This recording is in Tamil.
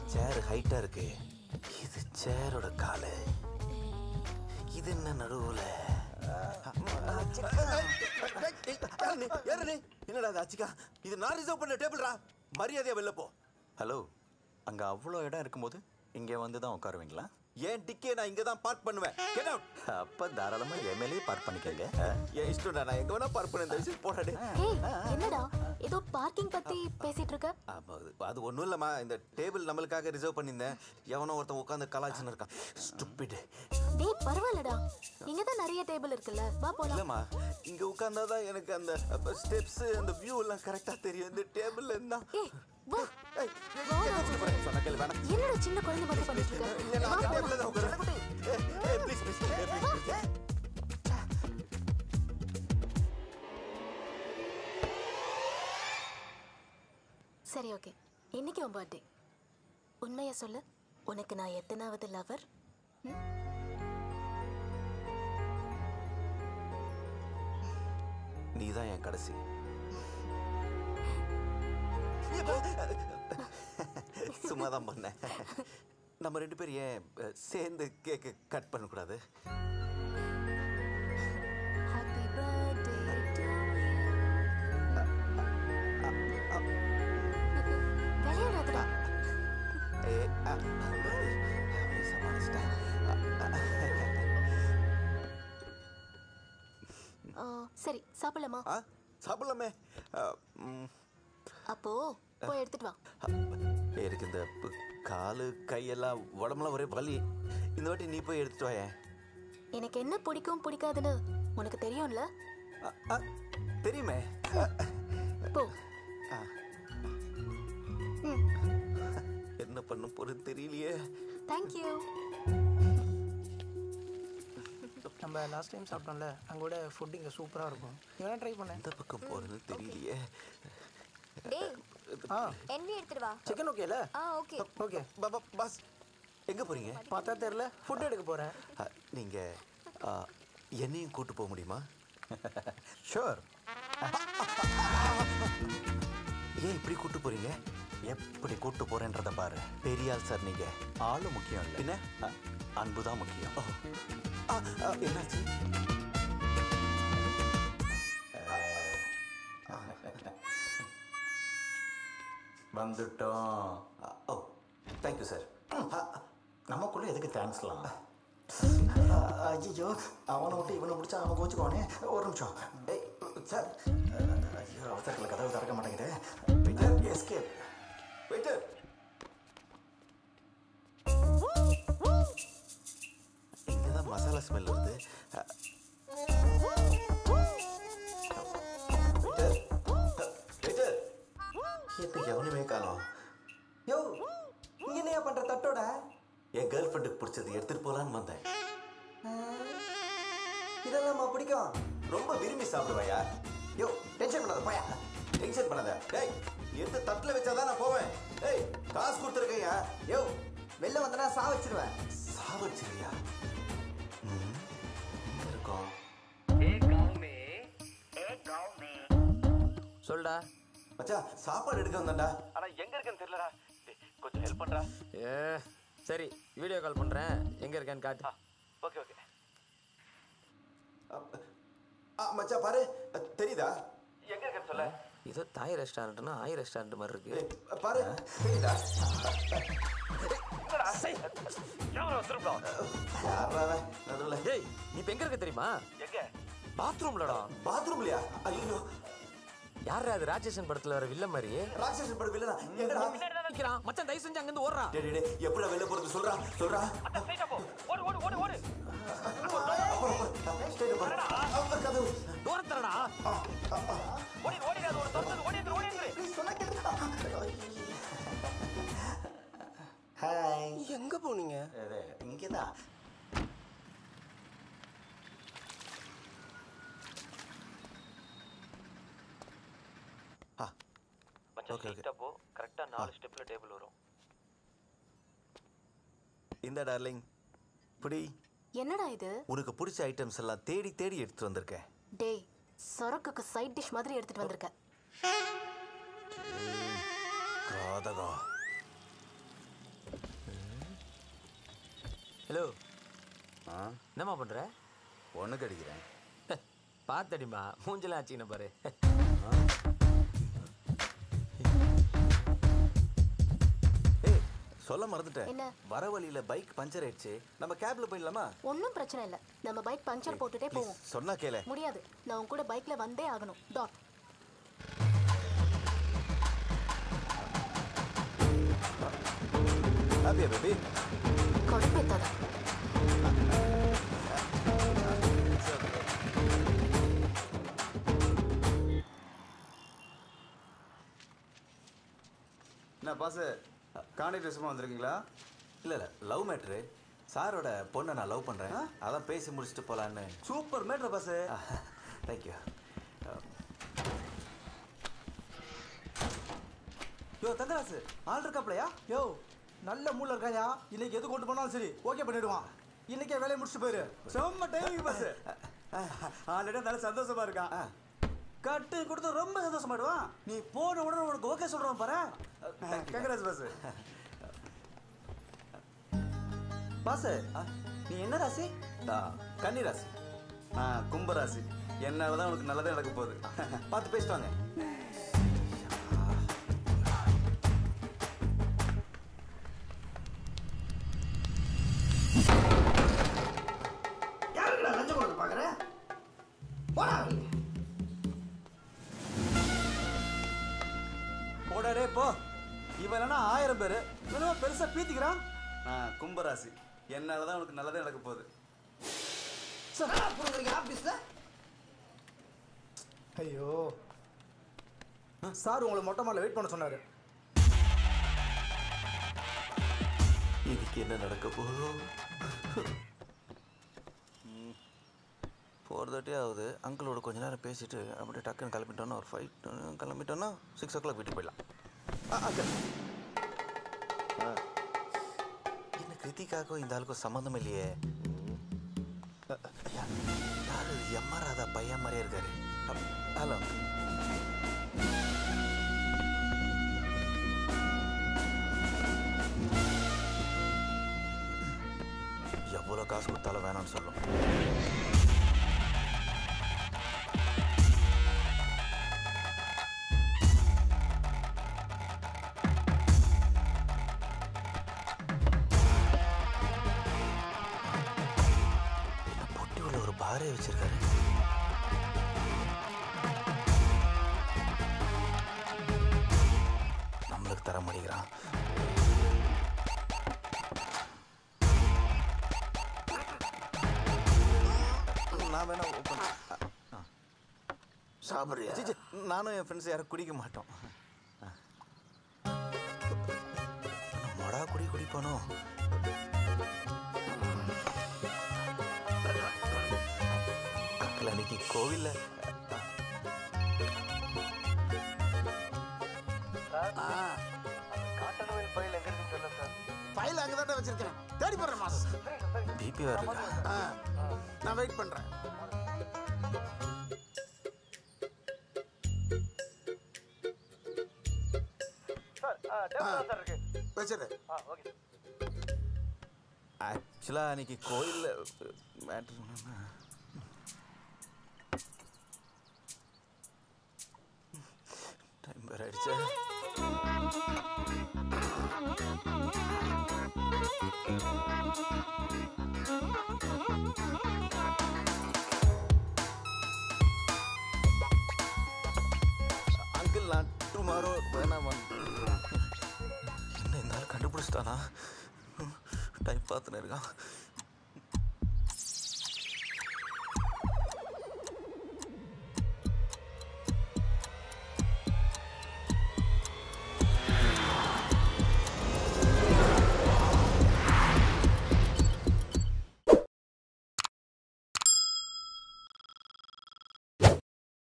சேர் ஹைட்டா இருக்கு இது சேரோட காலு இது என்ன நடுவுல என்னடா அது அச்சிக்கா இது நான் ரிசர்வ் பண்ண டேபிள்ரா மரியாதையா வெளில போ ஹலோ அங்கே அவ்வளோ இடம் இருக்கும்போது இங்கே வந்து தான் உட்காருவீங்களா ஏன் டிக்கே நான் இங்க தான் பார்க் பண்ணுவேன் கெட் அவுட் அப்போ தாராளமாக எம்எல்ஏ பார்க் பண்ணிக்கங்க என் இஷ்டம்டா நான் எங்க வேணா பார்க் பண்ண தயவு செய்து போடாடே ஏய் என்னடா ஏதோ பார்க்கிங் பத்தி பேசிட்டு இருக்க ஆமா, அது- அது ஒன்றும் இல்லைம்மா இந்த டேபிள் நம்மளுக்காக ரிசர்வ் பண்ணியிருந்தேன் எவனோ ஒருத்தன் உட்காந்து கலாச்சின்னு இருக்கான் ஸ்டூபிட் டேய் பரவாயில்லடா இங்க தான் நிறைய டேபிள் இருக்குல்ல வா போலாம் இல்லைம்மா இங்க உட்கார்ந்தாதான் எனக்கு அந்த ஸ்டெப்ஸ் அந்த வியூ எல்லாம் கரெக்டா தெரியும் இந்த டேபிள்ல இருந்தா ஏய் வா ஏய், என்ன சொல்ல போறேன்? சொன்ன கேளு, வேணாம். என்னடா சின்ன குழந்தை மாதிரி பண்ணிட்டு இருக்க இல்ல, நான் வா அந்த போலாம். டேபிள்ல தான் உட்காருவேன். ஏய், ஏய், please, please, ஏய், please, please. சரி ஓகே இன்னைக்கு உன் பர்த்டே உண்மையை சொல்லு உனக்கு நான் எத்தனாவது லவர் நீதான் என் கடைசி சும்மா தான் பண்ணேன் நம்ம ரெண்டு பேரும் ஏன் அஹ், சேர்ந்து கேக்கு கட் பண்ணக்கூடாது ஹாப்பி பர்த்டே டு விளையாடாதடா ஏ, அ, அவனை சமாளிச்சிட்டேன். ஆ, சரி சாப்பிடலாமா ஆ சாப்பிடலாமே அ, ம், அப்போ போய் எடுத்துட்டு வா எனக்கு இந்த ப- காலு கையெல்லாம் உடம்புலாம் ஒரே வலி இந்த வாட்டி நீ போய் எடுத்துட்டு வாயேன் எனக்கு என்ன பிடிக்கும் பிடிக்காதுன்னு உனக்கு தெரியும்ல அ, அ, தெரியுமே போ என்ன பண்ண போறது தெரியலையே தேங்க்யூ நம்ம லாஸ்ட் டைம் சாப்பிட்டோம்ல அங்கோட ஃபுட் இங்கே சூப்பராக இருக்கும் நீ வேணா ட்ரை பண்ணேன் எந்த பக்கம் போறதுன்னு தெரியலையே டேய் ஆ என்வி எடுத்துட்டு வா சிக்கன் ஓகேல ஆ ஓகே ஓகே பா- பா- பாஸ் எங்க போறீங்க பார்த்தா தெரில ஃபுட் எடுக்க போகிறேன் அ, நீங்க அ, என்னையும் கூட்டு போக முடியுமா ஷூர் ஏன் இப்படி கூட்டு போறீங்க எப்படி கூட்டு போறேன்றத பாரு பெரிய ஆள் சார் நீங்க ஆளு முக்கியம் இல்லை பின்ன? அன்பு தான் முக்கியம் ஓ. ஆ, ஆ, என்னாச்சு வந்துட்டோம் ஆ, ஓ தேங்க்யூ சார் நமக்குள்ள எதுக்கு தேங்க்ஸ்லாம் ஐயோ அவனை விட்டு இவனை பிடிச்சா அவன் கோச்சுக்குவானே ஒரு நிமிஷம் ஏய் சார் ஐயோ அவசரத்தில் கதவு திறக்க மாட்டேங்குது எஸ்கேப் வெயிட்டர் இங்கே தான் மசாலா ஸ்மெல் வருது அ, வெயிட்டர் வெயிட்டர் என்ன எவனுமே காணோம் யோ இங்கே என்னையா பண்ணுற தட்டோட என் கேர்ள் ஃப்ரெண்டுக்கு பிடிச்சது எடுத்துட்டு போலான்னு வந்தேன் இதெல்லாம் பிடிக்கும் ரொம்ப விரும்பி சாப்பிடுவாயா யோ டென்ஷன் பண்ணாத போயா டென்ஷன் பண்ணாத டேய் எடுத்து தட்டில் வச்சாதான் நான் போவேன் டேய் காசு கொடுத்துருக்கையா யோ வெளில வந்தனா சா வச்சிருவேன் சாவச்சிரியா ம் எங்க இருக்கோம் சொல்டா மச்சான் சாப்பாடு எடுக்க வந்தேன்டா ஏ சரி வீடியோ கால் பண்ணுறேன் எங்கே இருக்கேன்னு காட்டு ஓகே ஓகே ஆ மச்சான் பாரு அ, தெரியுதா எங்க இருக்கேன்னு சொல்ல ஏதோ தாய் ரெஸ்டாரண்ட்னா ஆய் ரெஸ்டாரண்ட் மாதிரி இருக்கு ஏய், பாரு தெரியுதா யாரா அவன்? நடுவுல டேய் நீ இப்போ எங்கே இருக்க தெரியுமா எங்க பாத்ரூம்லடா பாத்ரூம்லயா ஐயோ யாரா அது ராட்சசன் படத்தில் வர வில்ல மாதிரி ராட்சசன் படம் இல்லடா எங்கடா நிற்கிறான் மச்சான் தயவு செஞ்சு அங்கேருந்து ஓடுறான் டேய் டேய், டேய் எப்படா வெளில போறது சொல்றா சொல்றா ஓடு ஓடு ஓடு ஓடு ஸ்டேட் பாரு அவன் கதவு தூரத்துலடா ஓடி ஓடி ஒரு தோட்டத்துக்கு ஓடி ஓடி சொன்னா கேளுடா ஹாய் எங்கே போனீங்க இங்கே தான் ஆ ஓகே ஓகே போ கரெக்டாக நாலு ஸ்டெப்பில் டேபிள் வரும் இந்த டார்லிங் புடி என்னடா இது உனக்கு பிடிச்ச ஐட்டம்ஸ் எல்லாம் தேடி தேடி எடுத்துட்டு வந்திருக்கேன் டேய் சரக்குக்கு சைட் டிஷ் மாதிரி எடுத்துட்டு வந்திருக்க காதகா ஹலோ ஆ என்னம்மா பண்ணுற ஒன்றுக்கு அடிக்கிறேன் பார்த்தடிமா மூஞ்செல்லாம் ஆச்சுக்கின பாரு ஏய் சொல்ல மறந்துட்டேன் என்ன? வர வழியில பைக் பஞ்சர் ஆயிடுச்சு நம்ம கேப்ல போயிடலாமா ஒன்றும் பிரச்சனை இல்லை நம்ம பைக் பஞ்சர் போட்டுட்டே ப்ளீஸ் போவோம் சொன்னா கேளு முடியாது நான் உன் கூட பைக்ல வந்தே ஆகணும் டாட் ஹாப்பியா பேபி கடுப்பேத்தாத என்ன பாஸ் கான்டாக்ட் விஷயமா வந்திருக்கீங்களா இல்ல இல்ல லவ் மேட்ரு சாரோட பொண்ணை நான் லவ் பண்றேன் அதான் பேசி முடிச்சுட்டு போலான்னு சூப்பர் மேட்ரு பாஸ் தேங்க்யூ யோ தங்கராசு ஆள் இருக்காப்லையா யோ நல்ல மூளை இருக்காயா இன்னைக்கு எது கொண்டு போனாலும் சரி ஓகே பண்ணிடுவான் இன்னைக்கே வேலையை முடிச்சுட்டு போயிரு செம்ம டைமிங் பாஸ் ஆல்ரெடி நல்ல சந்தோஷமா இருக்கான் கட்டு கொடுத்து ரொம்ப சந்தோஷமாடுவான் நீ போன உடனே உனக்கு ஓகே சொல்றான் பாரு கங்கராஜ் பாஸ் பாஸ் நீ என்ன ராசி கன்னி ராசி ஆ கும்பராசி என்னால தான் உனக்கு நல்லதே நடக்க போகுது பார்த்து பேசிட்டு வாங்க யாருக்குடா லஞ்சம் கொடுக்க பார்க்குற போடா வெளியே. போடாடே போ இவன் என்ன ஆயிரம் பேர் என்னமோ பெருசா பீத்திக்கிறான் ஆ கும்பராசி என்னால தான் உனக்கு நல்லதே நடக்க போகுது என்னடா புடுங்குறீங்க ஆபீஸ்ல ஐயோ சார் உங்களை மொட்டை மாடல வெயிட் பண்ண சொன்னாரு இதுக்கு என்ன நடக்க போதோ ஃபோர் தேர்ட்டி ஆகுது அங்கிளோட கொஞ்ச நேரம் பேசிட்டு அப்படியே டக்குன்னு கிளம்பிட்டோன்னா ஒரு ஃபைவ் கிளம்பிட்டோன்னா சிக்ஸ் ஓ கிளாக் வீட்டுக்கு போயிடலாம் ஆ அங்கிள் ஆ என்ன கிருத்திகாக்கும் இந்த ஆளுக்கும் சம்மந்தம் இல்லையே ஐயா யாரு எம்ஆர் ராதா பையன் மாதிரியே இருக்காரு ஹலோ எவ்வளோ காசு கொடுத்தாலும் வேணாம்னு சொல்லும் என்ன பொட்டி உள்ள ஒரு பாரே வச்சிருக்காரு நம்மளுக்கு தர மாட்டேங்கிறான் நான் வேணா ஓப்பன் சாப்பிட்றியா நானும் என் ஃப்ரெண்ட்ஸ் யாரும் குடிக்க மாட்டோம் மொடா குடி குடிப்பானோ அங்கிள் அன்னைக்கு கோவில்ல காட்டணுவில் பயில் எங்க இருக்குன்னு தெரியல சார் ஃபைல் அங்கே தான் வச்சிருக்கேன் தேடி போடுறேன் மாஸ் பிபி வேறு இருக்கா ஆ நான் வெயிட் பண்ணுறேன் சார் டேபிள் தான் சார் இருக்கு வச்சிரு ஆ ஓகே ஆக்சுவலாக அன்னைக்கு கோயிலில் மேட்ரு டைம் வேறு ஆயிடுச்சு அங்கிள் நான் டுமாரோ வேணாமா என்ன இந்த ஆள் கண்டுபிடிச்சிட்டானா டைம் பார்த்துன்னு இருக்கான்